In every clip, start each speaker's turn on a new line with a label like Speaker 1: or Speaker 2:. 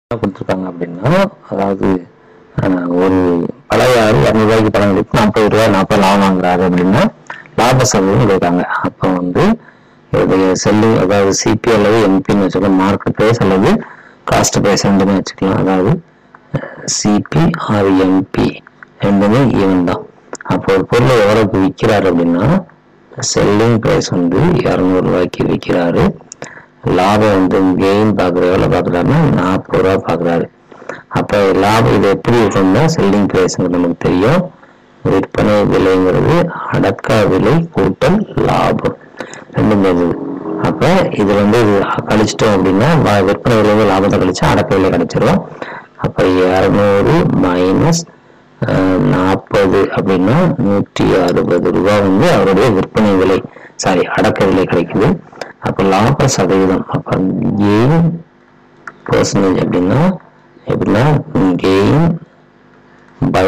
Speaker 1: என்ன கொடுத்துருக்காங்க அப்படின்னா அதாவது அஹ், ஒரு பழைய ஆறு இரநூறுவாய்க்கு பணம் கொடுத்து நாற்பது ரூபாய் நாற்பது லாபம் வாங்குறாரு அப்படின்னா லாப சதவீதம் கொடுக்காங்க அப்போ வந்து இதோடைய செல்லிங் அதாவது சிபி அல்லது எம்பின்னு வச்சுக்கலாம் மார்க்கெட் ப்ரைஸ் அல்லது காஸ்ட் ப்ரைஸ் ரெண்டுமே வச்சுக்கலாம் அதாவது சிபி ஆர் எம்பி ரெண்டுமே ஈவன் தான் அப்போ ஒரு பொருளை எவ்வளவுக்கு விற்கிறாரு அப்படின்னா செல்லிங் ப்ரைஸ் வந்து இரநூறுவாய்க்கு விற்கிறாரு லாபம் வந்து கெயின் பார்க்குற எவ்வளோ பார்க்குறாருன்னா நாற்பது ரூபா பார்க்குறாரு அப்போ லாபம் இது எப்படி இருக்கும்னா செல்லிங் ப்ரைஸ்ங்கிறது நமக்கு தெரியும் விற்பனை விலைங்கிறது அடக்க விலை கூட்டல் லாபம் ரெண்டும் வருது அப்போ இது வந்து இது கழிச்சிட்டோம் அப்படின்னா வ- விற்பனை விலை லாபத்தை கழிச்சா அடக்க விலை கிடைச்சிரும் அப்போ இரநூறு மைனஸ் நாற்பது அப்படின்னா நூற்றி அறுபது ரூபாய் வந்து அவருடைய விற்பனை விலை சாரி அடக்க விலை கிடைக்குது அப்போ லாப சதவீதம் அப்போ கெயின் பர்சன்டேஜ் அப்படின்னா எப்படின்னா gain by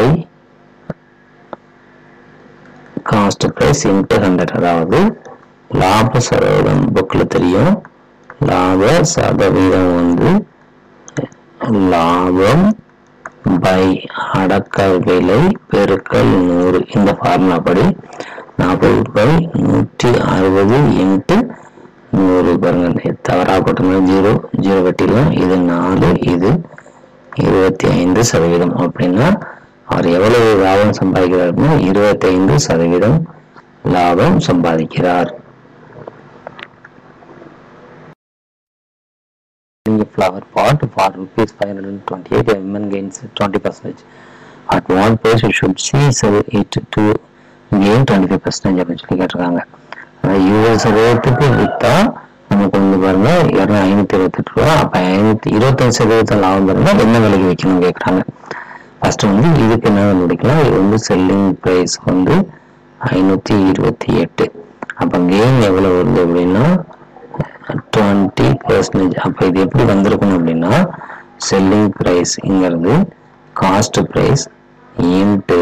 Speaker 1: cost price into hundred அதாவது லாப சதவீதம் புக்கில் தெரியும் லாப சதவீதம் வந்து லாபம் பை அடக்க விலை பெருக்கல் நூறு இந்த ஃபார்முலா படி நாற்பது பை நூற்றி அறுபது இன்ட்டு நூறு பாருங்க தவறாக போட்டோம்னா ஜீரோ ஜீரோ வெட்டிடலாம் இது நாலு இது இருபத்தி ஐந்து சதவீதம் அப்படின்னா அவர் எவ்வளவு லாபம் சம்பாதிக்கிறார் அப்படின்னா இருபத்தி ஐந்து சதவீதம் லாபம் சம்பாதிக்கிறார் in a flower pot for rupees 528 women gains 20 percentage at one place you should see so it to gain 25 percentage அப்படின்னு சொல்லி கேட்டிருக்காங்க அதாவது இருபது சதவீதத்துக்கு வித்தா நமக்கு வந்து பாருங்க இரநூ ஐநூத்தி இருபத்தெட்டு ரூபா அப்ப ஐநூத்தி இருபத்தஞ்சு சதவீதம் லாபம் பாருங்க என்ன விலைக்கு வைக்கணும் கேட்குறாங்க ஃபர்ஸ்ட் வந்து இதுக்கு என்ன கண்டுபிடிக்கலாம் இது வந்து செல்லிங் ப்ரைஸ் வந்து ஐநூத்தி இருபத்தி எட்டு அப்ப கெயின் எவ்வளவு வருது அப்படின்னா டுவெண்ட்டி பர்சன்டேஜ் அப்போ இது எப்படி வந்திருக்கணும் அப்படின்னா செல்லிங் ப்ரைஸ்ங்கிறது cost price into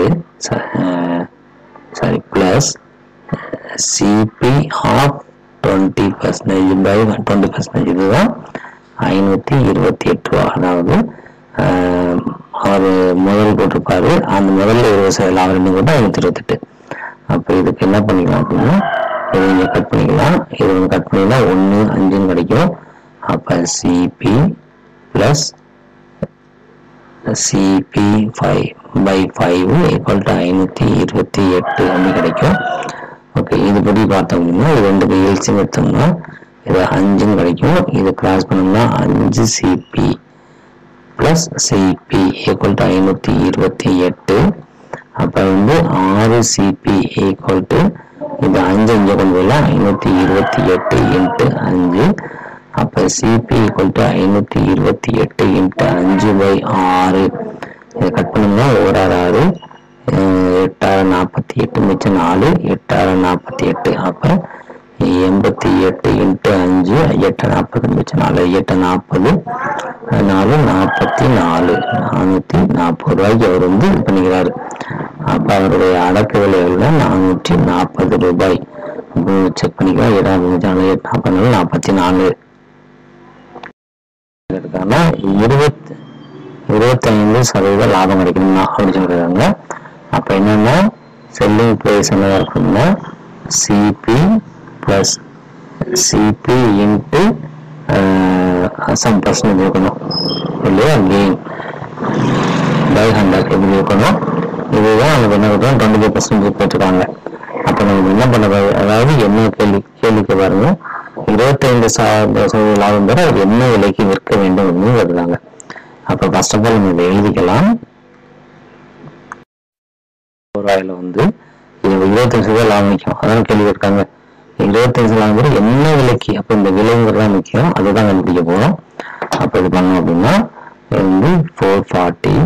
Speaker 1: sorry plus CP of twenty percentage by twenty percentage இதுதான் ஐநூற்றி இருபத்தி எட்டு ரூபா அதாவது ஆஹ், அவர் முதல் போட்டிருப்பாரு அந்த முதல்ல இருபது சதவீதம் அவர் ரெண்டு கூட ஐநூற்றி இருபத்தெட்டு அப்போ இதுக்கு என்ன பண்ணிக்கலாம் அப்படின்னா இதை இங்கே கட் பண்ணிக்கலாம் இது வந்து கட் பண்ணிக்கலாம் ஒன்று அஞ்சுன்னு கிடைக்கும் அப்போ CP plus CP five by five equal to ஐநூற்றி இருபத்தி எட்டு அப்படி கிடைக்கும் ஓகே இதுபடி பார்த்தோம் அப்படின்னா இது ரெண்டு எல்சியம் எடுத்தோம்னா இது அஞ்சுன்னு கிடைக்கும் இது கிராஸ் பண்ணோம்னா அஞ்சு CP plus CP equal to ஐநூற்றி இருபத்தி எட்டு அப்போ வந்து ஆறு சிபி ஈக்குவல் டு இது அஞ்சு இங்கே கொண்டு போயிடலாம் ஐநூற்றி இருபத்தி எட்டு இன்ட்டு அஞ்சு அப்போ சிபி ஈக்குவல் டு ஐநூற்றி இருபத்தி எட்டு இன்ட்டு அஞ்சு பை ஆறு இதை கட் பண்ணோம்னா ஒரு ஆறு ஆறு அஹ் எட்டாயிரம் நாற்பத்தி எட்டு மிச்சம் நாலு எட்டாயிரம் நாற்பத்தி எட்டு அப்போ எண்பத்தி எட்டு இன்ட்டு அஞ்சு எட்டு நாற்பது மிச்சம் நாலு எட்டு நாற்பது நாலு நாற்பத்தி நாலு நானூற்றி நாற்பது ரூபாய்க்கு அவர் வந்து இது பண்ணிக்கிறாரு அப்போ அவருடைய அடக்க விலை எவ்வளோ நானூற்றி நாற்பது ரூபாய் செக் பண்ணிக்கலாம் ஏழாவது மிச்சம் நாலு எட்டு நாற்பது நாலு நாற்பத்தி நாலு இருக்காங்க இருபத்தி இருபத்தைந்து சதவீத லாபம் கிடைக்கணும்னா அப்படின்னு சொல்லிருக்காங்க அப்போ என்னன்னா செல்லிங் ப்ரைஸ் என்னவா இருக்கும்னா CP plus CP into some percentage இருக்கணும் இல்லையா கெயின் பை ஹண்ட்ரட் இப்படி இருக்கணும் இதுதான் நமக்கு என்ன பண்ணுறோம் டுவெண்ட்டி ஃபைவ் பர்சன்டேஜ் போட்டிருக்காங்க அப்போ நமக்கு என்ன பண்ண பாரு- அதாவது என்ன கேள்வி கேள்விக்கு பாருங்க இருபத்தைந்து சா- சதவீத லாபம் பெற அது என்ன விலைக்கு விற்க வேண்டும் அப்படின்னு வருதாங்க அப்போ ஃபர்ஸ்ட் ஆஃப் ஆல் நம்ம இதை எழுதிக்கலாம் ரூபாயில வந்து இது இருபத்தஞ்சு ரூபாய் லாபம் முக்கியம் அதான் கேள்வி இருக்காங்க இருபத்தஞ்சு லாபம் பெற என்ன விலைக்கு அப்போ இந்த விலைங்கிறது தான் முக்கியம் அதுதான் கண்டுபிடிக்க போறோம் அப்போ இது பண்ணோம் அப்படின்னா இது வந்து ஃபோர் ஃபார்ட்டி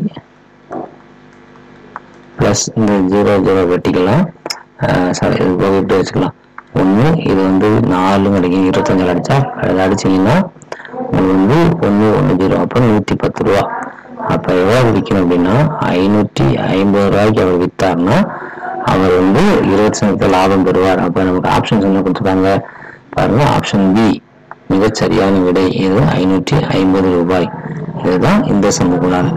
Speaker 1: ப்ளஸ் இந்த ஜீரோ ஜீரோ வெட்டிக்கலாம் சாரி இது போக இப்படி வச்சுக்கலாம் ஒன்று இது வந்து நாலு கிடைக்கும் இருபத்தஞ்சில் அடிச்சா அதை அடிச்சிங்கன்னா இது வந்து ஒன்று ஒன்று ஜீரோ அப்போ நூற்றி பத்து ரூபா அப்போ எவ்வளோ விற்கணும் அப்படின்னா ஐநூற்றி ஐம்பது ரூபாய்க்கு அவர் விற்றாருன்னா அவர் வந்து இருபது சதவீத லாபம் பெறுவார் அப்போ நமக்கு ஆப்ஷன்ஸ் என்ன கொடுத்துருக்காங்க பாருங்க ஆப்ஷன் பி மிகச் சரியான விடை இது ஐநூற்றி ஐம்பது ரூபாய் இதுதான் இந்த சமக்குள்ளான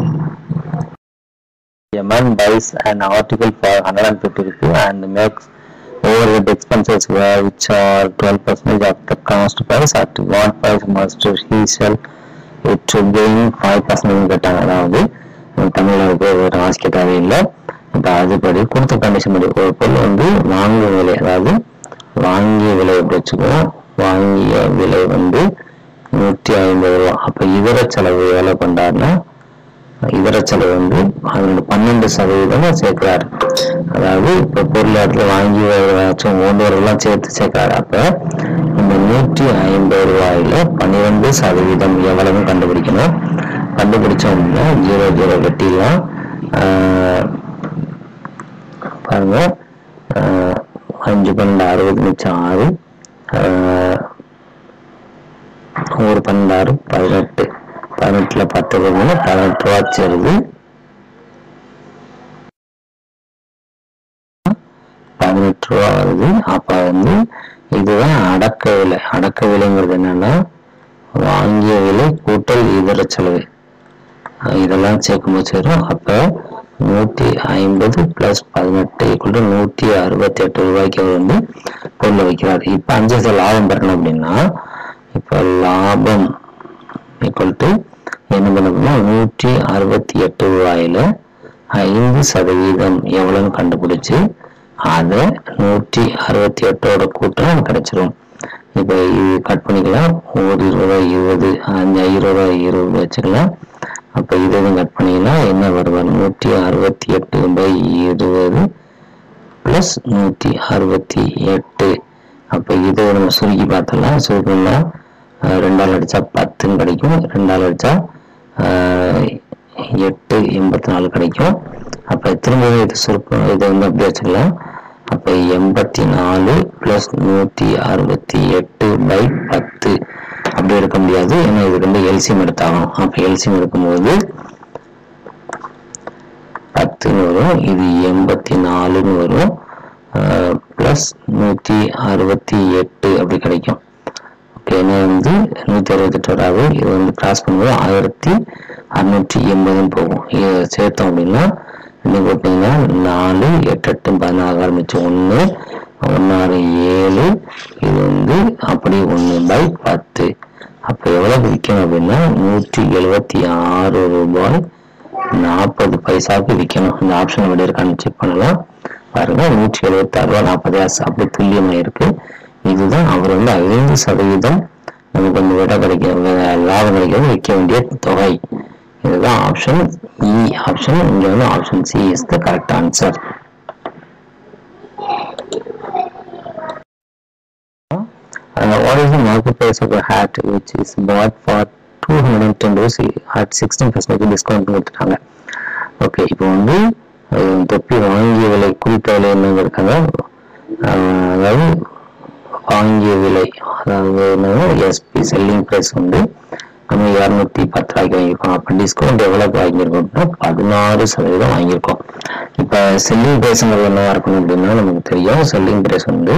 Speaker 1: A man buys an article for 150 rupees and makes overhead expenses where which are 12% of the cost price at what price must he sell it to gain 5% கேட்டாங்க அதாவது தமிழ்நாடு ஒரு வாசிக்க தேவையில்லை இப்போ அதுபடி கொடுத்த கண்டிஷன் படி ஒரு பொருள் வந்து வாங்கிய விலை அதாவது வாங்கிய விலை எப்படி வச்சுக்குவோம் வாங்கிய விலை வந்து நூற்றி ஐம்பது ரூபா அப்போ இதர செலவு எவ்வளோ பண்ணாருன்னா இதர செலவு வந்து அதோட பன்னெண்டு சதவீதம் சேர்க்கிறாரு அதாவது இப்போ பொருள் இடத்துல வாங்கி ஏதாச்சும் ஓடுவரெல்லாம் சேர்த்து சேர்க்கிறாரு அப்ப இந்த நூற்றி ஐம்பது ரூபாயில பன்னிரெண்டு சதவீதம் எவ்வளவு கண்டுபிடிக்கணும் கண்டுபிடிச்சோம் அப்படின்னா ஜீரோ ஜீரோ வெட்டிலாம் ஆஹ், பாருங்க ஆஹ், அஞ்சு பன்னெண்டு அறுபது மிச்சம் ஆறு ஆஹ், ஒரு பன்னெண்டு ஆறு பதினெட்டு பதினெட்டுல பத்து பதினொன்று பதினெட்டு ரூபா சேருது பதினெட்டு ரூபா வருது அப்ப வந்து இதுதான் அடக்க விலை அடக்க விலைங்கிறது என்னன்னா வாங்கிய விலை கூட்டல் இதர செலவு அஹ் இதெல்லாம் சேர்க்கும்போது சேரும் அப்ப நூத்தி ஐம்பது பிளஸ் பதினெட்டு ஈக்குவல் நூத்தி அறுபத்தி எட்டு ரூபாய்க்கு அவர் வந்து பொருள் வைக்கிறார் இப்ப அஞ்சு சதவீத லாபம் பெறணும் அப்படின்னா இப்ப லாபம் ஈக்குவல் டு என்ன பண்ணணும்னா நூற்றி அறுபத்தி எட்டு ரூபாயில ஐந்து சதவீதம் எவ்வளவுன்னு கண்டுபிடிச்சு அதை நூற்றி அறுபத்தி எட்டோட கூட்டம் நமக்கு கிடைச்சிரும் இப்போ இது கட் பண்ணிக்கலாம் ஒரு ரூபாய் இருபது அஞ்சு இருபது இருபது வச்சுக்கலாம் அப்போ இதுவும் கட் பண்ணிக்கலாம் என்ன வருவார் நூற்றி அறுபத்தி எட்டு பை இருபது ப்ளஸ் நூற்றி அறுபத்தி எட்டு அப்போ இதை நம்ம சுருக்கி பார்த்தலாம் சுருக்கம்னா அஹ், ரெண்டால் அடிச்சா பத்துன்னு கிடைக்கும் ரெண்டால் அடிச்சா அஹ், எட்டு எண்பத்தி நாலு கிடைக்கும் அப்போ திரும்பவும் இது சுருக்கம் இதை வந்து அப்படியே வச்சுக்கலாம் அப்போ எண்பத்தி நாலு ப்ளஸ் நூற்றி அறுபத்தி எட்டு பை பத்து அப்படி எடுக்க முடியாது ஏன்னா இது ரெண்டு எல்சியம் எடுத்தாகணும் அப்போ எல்சியம் எடுக்கும்போது பத்துன்னு வரும் இது எண்பத்தி நாலுன்னு வரும் ப்ளஸ் நூற்றி அறுபத்தி எட்டு அப்படி கிடைக்கும் ஓகே என்ன வந்து நூற்றி அறுபத்தெட்டு வராது இது வந்து கிராஸ் பண்ணும்போது ஆயிரத்தி அறுநூற்றி எண்பதுன்னு போகும் இதை சேர்த்தோம் அப்படின்னா இன்னும் பார்த்தீங்கன்னா நாலு எட்டு எட்டு பதினாறு ஆரம்பிச்சு ஒன்று ஒன்னாறு ஏழு இது வந்து அப்படி ஒன்று பை பத்து அப்போ எவ்வளவு விற்கணும் அப்படின்னா நூற்றி எழுபத்தி ஆறு ரூபாய் நாற்பது பைசாவுக்கு விற்கணும் இந்த ஆப்ஷன் எப்படி இருக்கான்னு செக் பண்ணலாம் பாருங்க நூற்றி எழுபத்தி ஆறு ரூபா நாற்பது காசு அப்படி துல்லியமா இருக்கு இதுதான் அவர் வந்து ஐந்து சதவீதம் நமக்கு வந்து விட கிடைக்க வே- லாபம் கிடைக்கிறது விற்க வேண்டிய தொகை இதுதான் ஆப்ஷன் இ ஆப்ஷன் இங்க வந்து option C is the correct answer Uh, what is the market price of a hat which is bought for 210 rupees at 16 percent discount கொடுத்துட்டாங்க ஓகே இப்போ வந்து அஹ், தொப்பி வாங்கிய விலை குறித்த விலை என்னங்க இருக்காங்க அஹ், அதாவது வாங்கிய விலை அதாவது என்னன்னா எஸ்பி செல்லிங் ப்ரைஸ் வந்து நம்ம இரநூத்தி பத்து ரூபாய்க்கு வாங்கியிருக்கோம் அப்போ டிஸ்கவுண்ட் எவ்வளோக்கு வாங்கியிருக்கோம் அப்படின்னா பதினாறு சதவீதம் வாங்கியிருக்கோம் இப்போ செல்லிங் ப்ரைஸ்ங்கிறது என்னவா இருக்கணும் அப்படின்னா நமக்கு தெரியும் செல்லிங் ப்ரைஸ் வந்து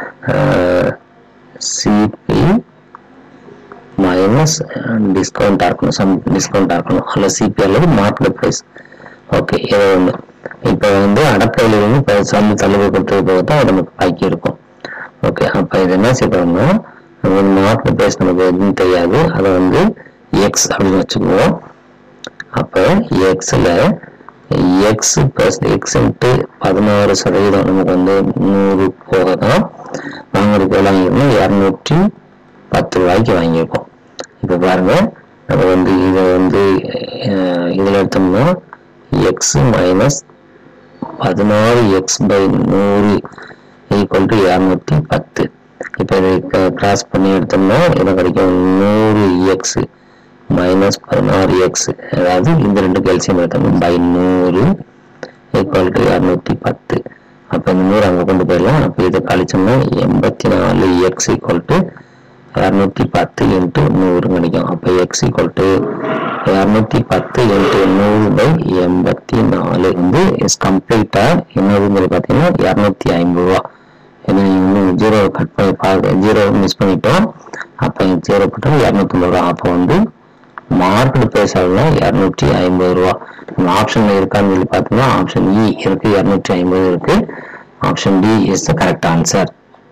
Speaker 1: சிபி மைனஸ் டிஸ்கவுண்டாக இருக்கணும் சம் டிஸ்கவுண்டாக இருக்கணும் அல்ல சிபி அல்லது மார்க்கெட் ப்ரைஸ் ஓகே ஏதோ ஒன்று இப்போ வந்து அடக்க விலையிலிருந்து இப்போ சல்லு தள்ளுபடி கொடுத்தது போக தான் அது நமக்கு பாக்கி இருக்கும் ஓகே அப்போ இது என்ன செய்யணும்னா மார்க்கெட் ப்ரைஸ் நமக்கு எதுவும் தெரியாது அதை வந்து எக்ஸ் அப்படின்னு வச்சுக்குவோம் அப்போ எக்ஸில் எக்ஸ் ப்ளஸ் எக்ஸ் இன்ட்டு பதினாறு சதவீதம் நமக்கு வந்து நூறு போக தான் வாங்குறதுக்கு எவ்வளோ வாங்கியிருக்கோம் இரநூற்றி பத்து ரூபாய்க்கு வாங்கியிருக்கோம் இப்போ பாருங்க நம்ம வந்து இதை வந்து அஹ், இதில் எடுத்தோம்னா எக்ஸ் மைனஸ் பதினாறு எக்ஸ் பை நூறு ஈக்குவல் டு இரநூத்தி பத்து இப்போ இதை கிராஸ் பண்ணி எடுத்தோம்னா என்ன கிடைக்கும் நூறு எக்ஸ் மைனஸ் பதினாறு எக்ஸ் அதாவது இந்த ரெண்டு கெல்சியம் எடுத்தோம்னா பை நூறு ஈக்குவல் டு இரநூத்தி பத்து அப்போ இந்த நூறு அங்கே கொண்டு போயிடலாம் அப்போ இதை கழிச்சோம்னா எண்பத்தி நாலு எக்ஸ் ஈக்குவல் டு இரநூத்தி பத்து இன்ட்டு நூறு கிடைக்கும் அப்போ எக்ஸ் ஈக்குவல் டு இரநூத்தி பத்து இன்ட்டு நூறு பை எண்பத்தி நாலு வந்து இஸ் கம்ப்ளீட்டாக என்னதுங்கிறது பார்த்தீங்கன்னா இரநூத்தி ஐம்பது ரூபா இது இன்னும் ஜீரோ கட் பண்ணி பார்க்க ஜீரோ மிஸ் பண்ணிட்டோம் அப்போ ஜீரோ போட்டால் இரநூத்தம்பது ரூபா அப்போ வந்து மார்க்கெட் பேசாதுன்னா இரநூற்றி ஐம்பது ரூபா நம்ம ஆப்ஷன்ல இருக்கான்னு சொல்லி பார்த்தோம்னா ஆப்ஷன் இ இருக்கு இரநூற்றி ஐம்பது இருக்கு option D is the correct answer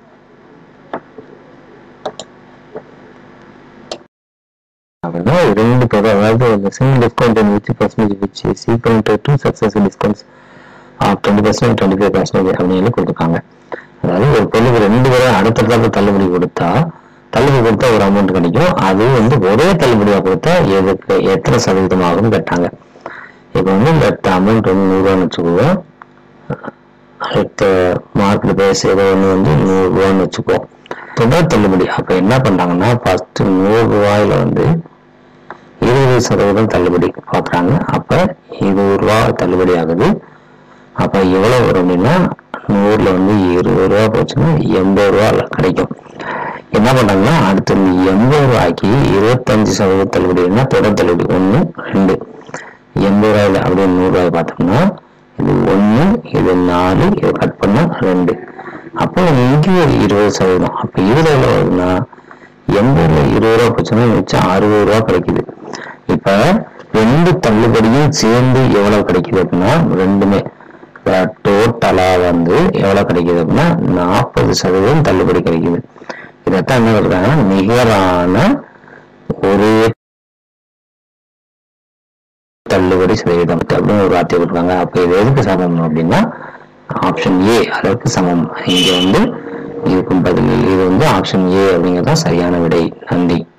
Speaker 1: அப்படின்னா ரெண்டு தொகை அதாவது அந்த single discount and which percentage which sequent to success discounts of twenty percent twenty five percentage அப்படின்னு கொடுத்துருக்காங்க அதாவது ஒரு பொருளுக்கு ரெண்டு தடவை அடுத்தடுத்த தள்ளுபடி கொடுத்தா தள்ளுபடி கொடுத்தா ஒரு அமௌண்ட் கிடைக்கும் அது வந்து ஒரே தள்ளுபடியா கொடுத்தா எதுக்கு எத்தனை சதவீதம் ஆகும்னு கேட்டாங்க இப்போ வந்து இந்த அமௌண்ட் வந்து நூறுரூவான்னு வச்சுக்குவோம் அடுத்த மார்க்கெட் பிரைஸ் ஏதோ ஒன்று வந்து நூறுரூவான்னு வச்சுக்குவோம் தொடர் தள்ளுபடி அப்போ என்ன பண்ணாங்கன்னா ஃபர்ஸ்ட் நூறு ரூபாயில வந்து இருபது சதவீதம் தள்ளுபடி பார்க்குறாங்க அப்போ இருபது ரூபா தள்ளுபடி ஆகுது அப்போ எவ்வளோ வரும் அப்படின்னா நூறுல வந்து இருபது ரூபா போச்சுன்னா எண்பது ரூபா கிடைக்கும் என்ன பண்ணாங்கன்னா அடுத்து இந்த எண்பது ரூபாய்க்கு இருபத்தஞ்சு சதவீத தள்ளுபடினா தொடர் தள்ளுபடி ஒன்று ரெண்டு எண்பது ரூபாயில அப்படியே நூறு ரூபாய் பார்த்தோம்னா இது ஒன்று இது நாலு இது கட் பண்ணா ரெண்டு அப்போ இங்கே ஒரு இருபது சதவீதம் அப்போ இருபது எவ்வளோ வருதுன்னா எண்பதுல இருபது ரூபா போச்சுன்னா மிச்சம் அறுபது ரூபா கிடைக்குது இப்ப ரெண்டு தள்ளுபடியும் சேர்ந்து எவ்வளவு கிடைக்குது அப்படின்னா ரெண்டுமே டோட்டலா வந்து எவ்வளவு கிடைக்குது அப்படின்னா நாற்பது சதவீதம் தள்ளுபடி கிடைக்குது இதைத்தான் என்ன சொல்றாங்கன்னா நிகரான ஒரே தள்ளுபடி சதவீதம் அப்படின்னு ஒரு வார்த்தை கொடுக்குறாங்க அப்ப இது எதுக்கு சமம் அப்படின்னா ஆப்ஷன் ஏ அதற்கு சமம் இங்க வந்து இதுக்கும் பதில் இது வந்து ஆப்ஷன் ஏ அப்படிங்கிறது தான் சரியான விடை நன்றி